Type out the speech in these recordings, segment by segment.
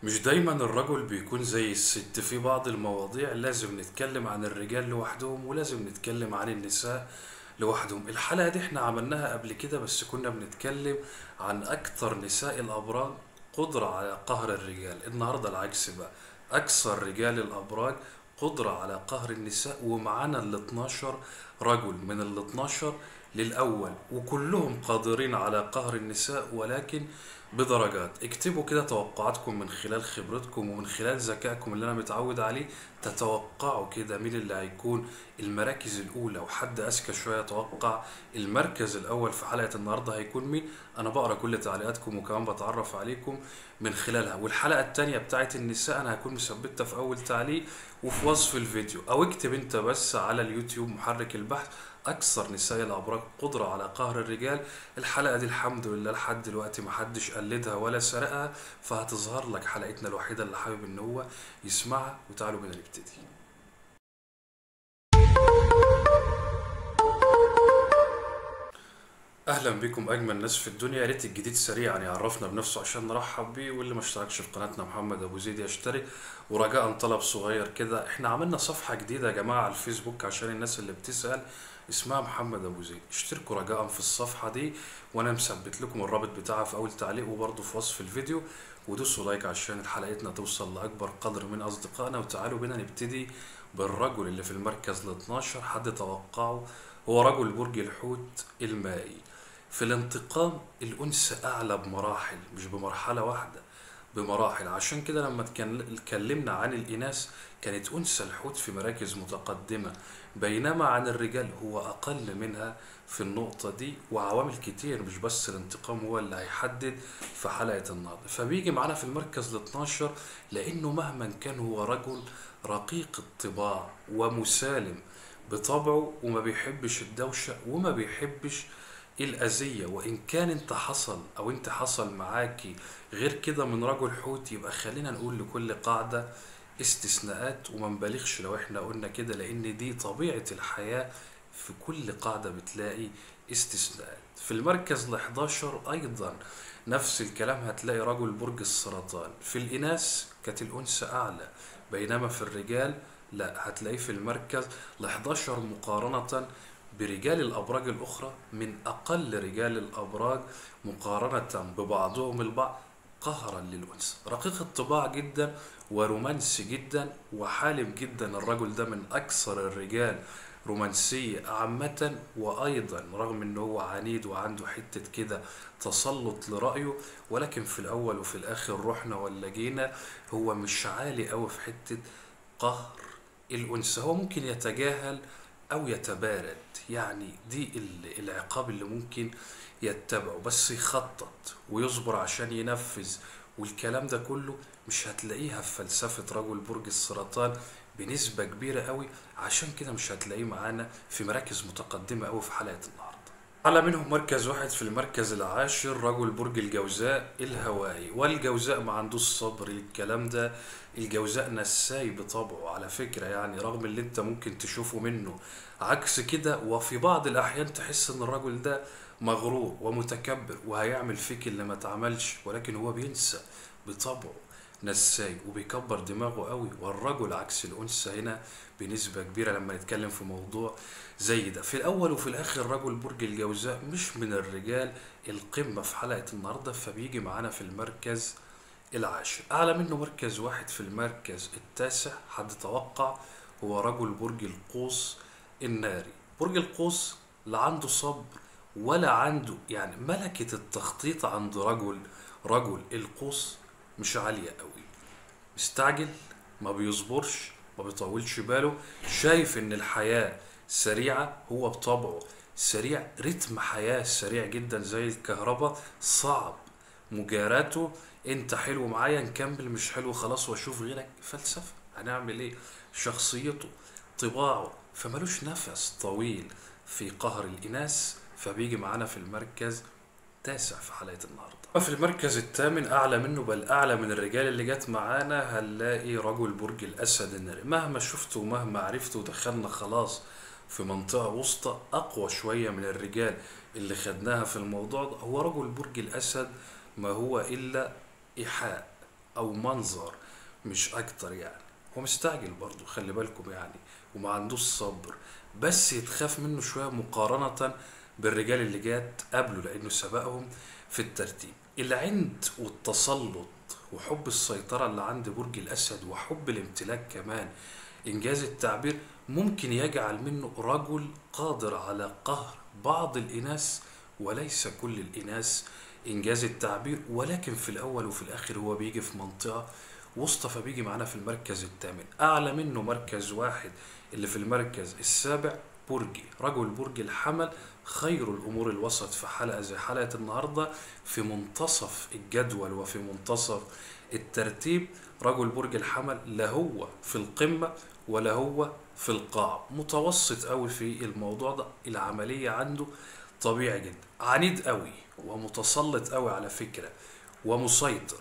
مش دايما الرجل بيكون زي الست في بعض المواضيع لازم نتكلم عن الرجال لوحدهم ولازم نتكلم عن النساء لوحدهم الحلقة دي احنا عملناها قبل كده بس كنا بنتكلم عن أكثر نساء الأبراج قدرة على قهر الرجال النهاردة العكس بقى أكثر رجال الأبراج قدرة على قهر النساء ومعانا ال 12 رجل من ال 12 للأول وكلهم قادرين على قهر النساء ولكن بدرجات اكتبوا كده توقعاتكم من خلال خبرتكم ومن خلال ذكائكم اللي انا متعود عليه تتوقعوا كده مين اللي هيكون المراكز الاولى وحد اذكى شويه يتوقع المركز الاول في حلقه النهارده هيكون مين انا بقرا كل تعليقاتكم وكمان بتعرف عليكم من خلالها والحلقه التانية بتاعت النساء انا هكون مثبتها في اول تعليق وفي وصف الفيديو او اكتب انت بس على اليوتيوب محرك البحث اكثر نساء الابراج قدره على قهر الرجال الحلقه دي الحمد لله لحد دلوقتي محدش قلدها ولا سرقها فهتظهر لك حلقتنا الوحيده اللي حابب ان هو يسمعها وتعالوا بينا نبتدي اهلا بكم اجمل ناس في الدنيا يا ريت الجديد سريعا يعرفنا بنفسه عشان نرحب بيه واللي ما اشتركش في قناتنا محمد ابو زيد يشترك ورجاء طلب صغير كده احنا عملنا صفحه جديده يا جماعه على الفيسبوك عشان الناس اللي بتسال اسمها محمد ابو زيد اشتركوا رجاء في الصفحه دي وانا مثبت لكم الرابط بتاعها في اول تعليق وبرضه في وصف الفيديو ودوسوا لايك عشان حلقتنا توصل لاكبر قدر من اصدقائنا وتعالوا بينا نبتدي بالرجل اللي في المركز ال 12 حد توقعه هو رجل برج الحوت المائي في الانتقام الأنثى أعلى بمراحل مش بمرحلة واحدة بمراحل عشان كده لما اتكل- اتكلمنا عن الإناث كانت أنثى الحوت في مراكز متقدمة بينما عن الرجال هو أقل منها في النقطة دي وعوامل كتير مش بس الانتقام هو اللي هيحدد في حلقة النهاردة فبيجي معانا في المركز ال 12 لأنه مهما كان هو رجل رقيق الطباع ومسالم بطبعه وما بيحبش الدوشة وما بيحبش الأذية وإن كان أنت حصل أو أنت حصل معاكي غير كده من رجل حوت يبقى خلينا نقول لكل قاعدة استثناءات وما نبالغش لو احنا قلنا كده لأن دي طبيعة الحياة في كل قاعدة بتلاقي استثناءات في المركز ال 11 أيضا نفس الكلام هتلاقي رجل برج السرطان في الإناث كانت الأنثى أعلى بينما في الرجال لا هتلاقيه في المركز ال 11 مقارنة برجال الأبراج الأخرى من أقل رجال الأبراج مقارنة ببعضهم البعض قهرا للأنثى رقيق الطباع جدا ورومانسي جدا وحالم جدا الرجل ده من أكثر الرجال رومانسية عامة وأيضا رغم إن هو عنيد وعنده حتة كده تسلط لرأيه ولكن في الأول وفي الآخر رحنا ولا جينا هو مش عالي أوي في حتة قهر الأنثى هو ممكن يتجاهل أو يتبارد يعني دي ال- العقاب اللي ممكن يتبعه بس يخطط ويصبر عشان ينفذ والكلام ده كله مش هتلاقيها في فلسفة رجل برج السرطان بنسبة كبيرة قوي عشان كده مش هتلاقيه معانا في مراكز متقدمة قوي في حلقة النهاردة على منهم مركز واحد في المركز العاشر رجل برج الجوزاء الهوائي والجوزاء ما عندوش صبر للكلام ده الجوزاء نساي بطبعه على فكرة يعني رغم اللي انت ممكن تشوفه منه عكس كده وفي بعض الأحيان تحس إن الرجل ده مغرور ومتكبر وهيعمل فيك اللي ما اتعملش ولكن هو بينسى بطبعه نساي وبيكبر دماغه قوي والرجل عكس الأنثى هنا بنسبة كبيرة لما نتكلم في موضوع زي ده في الأول وفي الآخر رجل برج الجوزاء مش من الرجال القمة في حلقة النهاردة فبيجي معانا في المركز العاشر أعلى منه مركز واحد في المركز التاسع حد توقع هو رجل برج القوس الناري برج القوس لا عنده صبر ولا عنده يعني ملكة التخطيط عند رجل رجل القوس مش عالية قوي مستعجل ما بيصبرش ما بيطولش باله شايف ان الحياة سريعة هو بطبعه سريع رتم حياة سريع جدا زي الكهرباء صعب مجاراته انت حلو معايا نكمل مش حلو خلاص واشوف غيرك فلسفة هنعمل ايه شخصيته طباعه فملوش نفس طويل في قهر الإناث فبيجي معانا في المركز تاسع في حلقة النهاردة في المركز الثامن أعلى منه بل أعلى من الرجال اللي جت معانا هنلاقي رجل برج الأسد الناري مهما شفته ومهما عرفته ودخلنا خلاص في منطقة وسطى أقوى شوية من الرجال اللي خدناها في الموضوع ده هو رجل برج الأسد ما هو إلا إيحاء او منظر مش اكتر يعني هو مستعجل برضه خلي بالكم يعني وما عندوش صبر بس يتخاف منه شوية مقارنة بالرجال اللي جات قبله لانه سبقهم في الترتيب العند والتسلط وحب السيطرة اللي عند برج الأسد وحب الامتلاك كمان إنجاز التعبير ممكن يجعل منه رجل قادر على قهر بعض الإناث وليس كل الإناث إنجاز التعبير ولكن في الأول وفي الآخر هو بيجي في منطقة وسطى فبيجي معانا في المركز الثامن أعلى منه مركز واحد اللي في المركز السابع برجي رجل برج الحمل خير الأمور الوسط في حلقة زي حلقة النهاردة في منتصف الجدول وفي منتصف الترتيب رجل برج الحمل لا هو في القمة ولا هو في القاع متوسط قوي في الموضوع ده العملية عنده طبيعي جدا عنيد قوي ومتسلط قوي على فكرة ومسيطر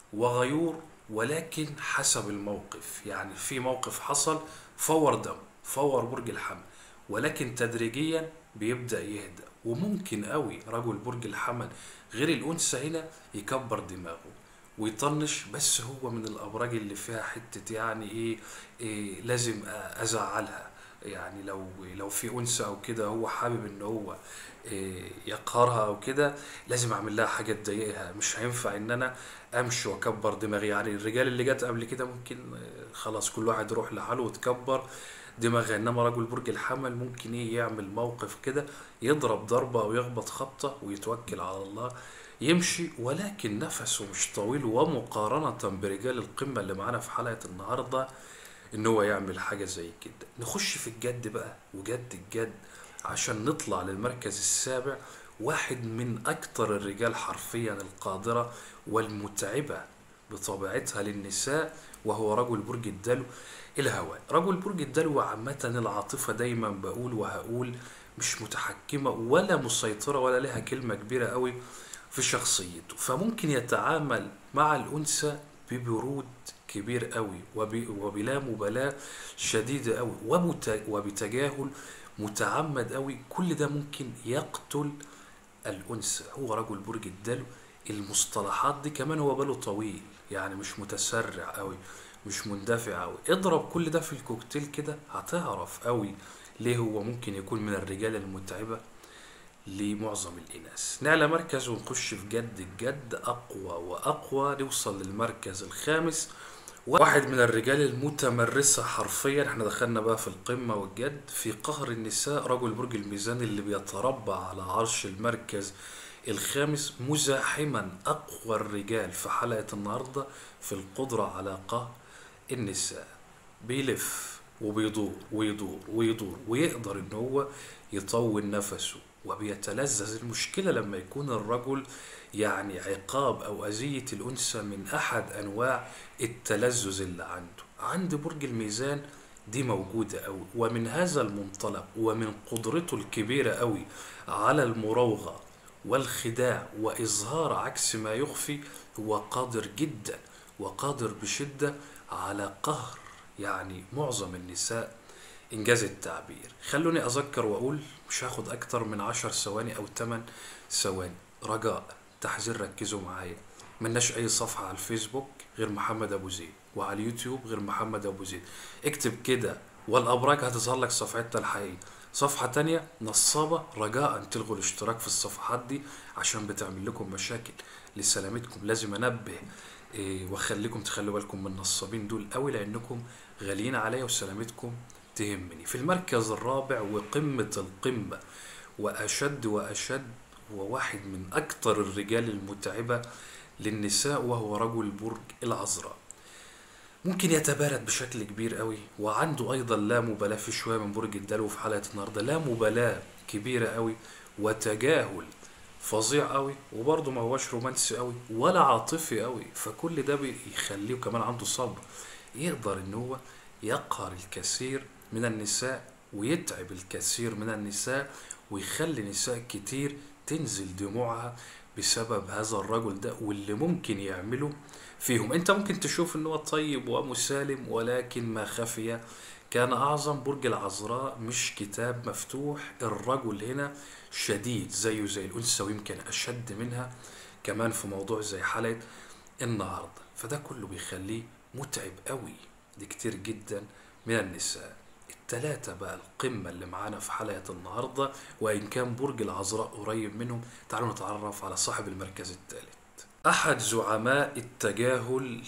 وغيور ولكن حسب الموقف يعني في موقف حصل فور دم فور برج الحمل ولكن تدريجيا بيبدأ يهدى وممكن قوي رجل برج الحمل غير الأنثى هنا يكبر دماغه ويطنش بس هو من الأبراج اللي فيها حتة يعني إيه, إيه لازم أزعلها يعني لو لو في أنثى أو كده هو حابب إن هو إيه يقهرها أو كده لازم أعمل لها حاجة تضايقها مش هينفع إن أنا أمشي وأكبر دماغي يعني الرجال اللي جت قبل كده ممكن خلاص كل واحد يروح لحاله وتكبر دماغه انما رجل برج الحمل ممكن ايه يعمل موقف كده يضرب ضربه او يخبط خبطه ويتوكل على الله يمشي ولكن نفسه مش طويل ومقارنة برجال القمة اللي معانا في حلقة النهاردة ان هو يعمل حاجة زي كده نخش في الجد بقى وجد الجد عشان نطلع للمركز السابع واحد من اكتر الرجال حرفيا القادرة والمتعبة بطبيعتها للنساء وهو رجل برج الدلو الهواء رجل برج الدلو عامة العاطفة دايما بقول وهقول مش متحكمة ولا مسيطرة ولا لها كلمة كبيرة قوي في شخصيته فممكن يتعامل مع الأنثى ببرود كبير قوي وبلا مبالاة شديدة قوي وبتجاهل متعمد قوي كل ده ممكن يقتل الأنثى هو رجل برج الدلو المصطلحات دي كمان هو باله طويل يعني مش متسرع قوي مش مندفع قوي اضرب كل ده في الكوكتيل كده هتعرف قوي ليه هو ممكن يكون من الرجال المتعبة لمعظم الإناث نعلى مركز ونخش في جد الجد أقوى وأقوى نوصل للمركز الخامس واحد من الرجال المتمرسة حرفيا احنا دخلنا بقى في القمة والجد في قهر النساء رجل برج الميزان اللي بيتربع على عرش المركز الخامس مزاحما أقوى الرجال في حلقة النهاردة في القدرة على قهر النساء بيلف وبيدور ويدور ويدور ويقدر ان هو يطول نفسه وبيتلذذ المشكلة لما يكون الرجل يعني عقاب أو أذية الأنثى من أحد أنواع التلذذ اللي عنده عند برج الميزان دي موجودة أوي ومن هذا المنطلق ومن قدرته الكبيرة أوي على المراوغة والخداع وإظهار عكس ما يخفي هو قادر جدا وقادر بشدة على قهر يعني معظم النساء إنجاز التعبير خلوني أذكر وأقول مش هاخد أكتر من عشر ثواني أو تمن ثواني رجاء تحذير ركزوا معايا ملناش أي صفحة على الفيسبوك غير محمد أبو زيد وعلى اليوتيوب غير محمد أبو زيد اكتب كده والأبراج هتظهر لك صفحتنا الحقيقية صفحة تانية نصابة رجاء تلغوا الاشتراك في الصفحات دي عشان بتعمل لكم مشاكل لسلامتكم لازم انبه إيه واخليكم تخلوا بالكم من النصابين دول قوي لانكم غاليين عليا وسلامتكم تهمني في المركز الرابع وقمة القمة وأشد وأشد وواحد من أكثر الرجال المتعبة للنساء وهو رجل برج العذراء ممكن يتبارد بشكل كبير قوي وعنده أيضا لا مبالاة في شوية من برج الدلو في حلقة النهاردة لا مبالاة كبيرة قوي وتجاهل فظيع قوي وبرضه ما هوش رومانسي قوي ولا عاطفي قوي فكل ده بيخليه كمان عنده صبر يقدر ان هو يقهر الكثير من النساء ويتعب الكثير من النساء ويخلي نساء كتير تنزل دموعها بسبب هذا الرجل ده واللي ممكن يعمله فيهم انت ممكن تشوف ان هو طيب ومسالم ولكن ما خفي كان اعظم برج العذراء مش كتاب مفتوح الرجل هنا شديد زيه زي الانثى ويمكن اشد منها كمان في موضوع زي حلقه النهارده فده كله بيخليه متعب قوي دي كتير جدا من النساء التلاتة بقى القمة اللي معانا في حلقة النهاردة وإن كان برج العذراء قريب منهم تعالوا نتعرف على صاحب المركز الثالث أحد زعماء التجاهل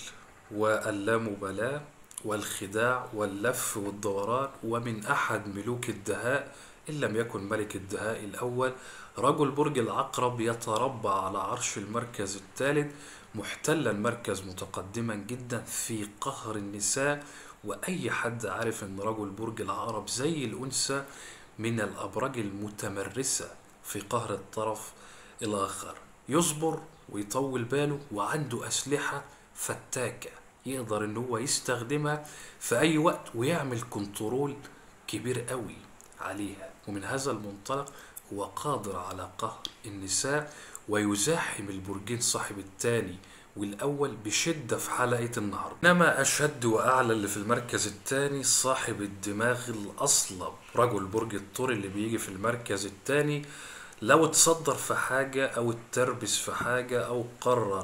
واللامبالاة والخداع واللف والدوران ومن أحد ملوك الدهاء إن لم يكن ملك الدهاء الأول رجل برج العقرب يتربع على عرش المركز الثالث محتلا مركز متقدما جدا في قهر النساء وأي حد عارف أن رجل برج العقرب زي الأنثى من الأبراج المتمرسة في قهر الطرف الآخر يصبر ويطول باله وعنده أسلحة فتاكة يقدر ان هو يستخدمها في اي وقت ويعمل كنترول كبير قوي عليها ومن هذا المنطلق هو قادر على قهر النساء ويزاحم البرجين صاحب الثاني والأول بشدة في حلقة النهاردة إنما أشد وأعلى اللي في المركز الثاني صاحب الدماغ الأصلب رجل برج الثور اللي بيجي في المركز الثاني لو اتصدر في حاجة أو اتربس في حاجة أو قرر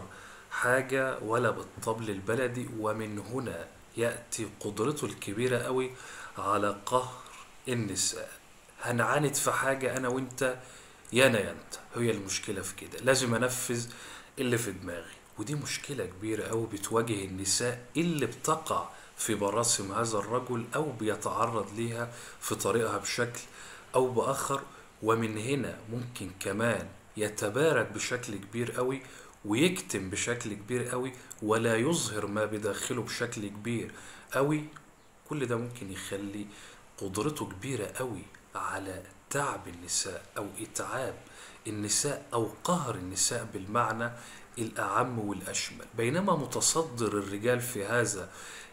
حاجة ولا بالطبل البلدي ومن هنا يأتي قدرته الكبيرة قوي على قهر النساء هنعاند في حاجة أنا وأنت يا أنا يا أنت هي المشكلة في كده لازم أنفذ اللي في دماغي ودي مشكلة كبيرة أوي بتواجه النساء اللي بتقع في براسم هذا الرجل أو بيتعرض ليها في طريقها بشكل أو بآخر ومن هنا ممكن كمان يتبارد بشكل كبير قوي ويكتم بشكل كبير قوي ولا يظهر ما بداخله بشكل كبير قوي كل ده ممكن يخلي قدرته كبيرة قوي على تعب النساء أو إتعاب النساء أو قهر النساء بالمعنى الأعم والأشمل بينما متصدر الرجال في هذا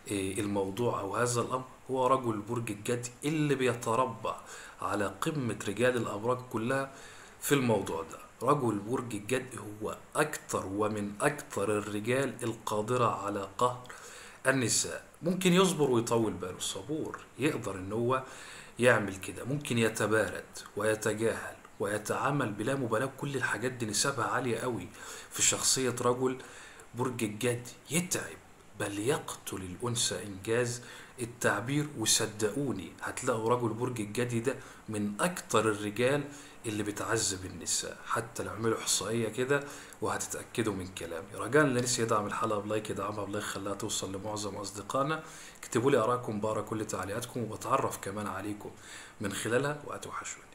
الموضوع أو هذا الأمر هو رجل برج الجدي اللي بيتربع على قمة رجال الأبراج كلها في الموضوع ده رجل برج الجد هو أكثر ومن أكثر الرجال القادرة على قهر النساء ممكن يصبر ويطول باله صبور يقدر ان هو يعمل كده ممكن يتبارد ويتجاهل ويتعامل بلا مبالاة كل الحاجات دي نسبها عالية قوي في شخصية رجل برج الجد يتعب بل يقتل الأنثى إنجاز التعبير وصدقوني هتلاقوا رجل برج الجدي ده من أكتر الرجال اللي بتعذب النساء حتى لو عملوا إحصائية كده وهتتأكدوا من كلامي رجاء اللي نسي يدعم الحلقة بلايك يدعمها بلايك خلاها توصل لمعظم أصدقائنا اكتبوا لي آراءكم بقرا كل تعليقاتكم وبتعرف كمان عليكم من خلالها وهتوحشوني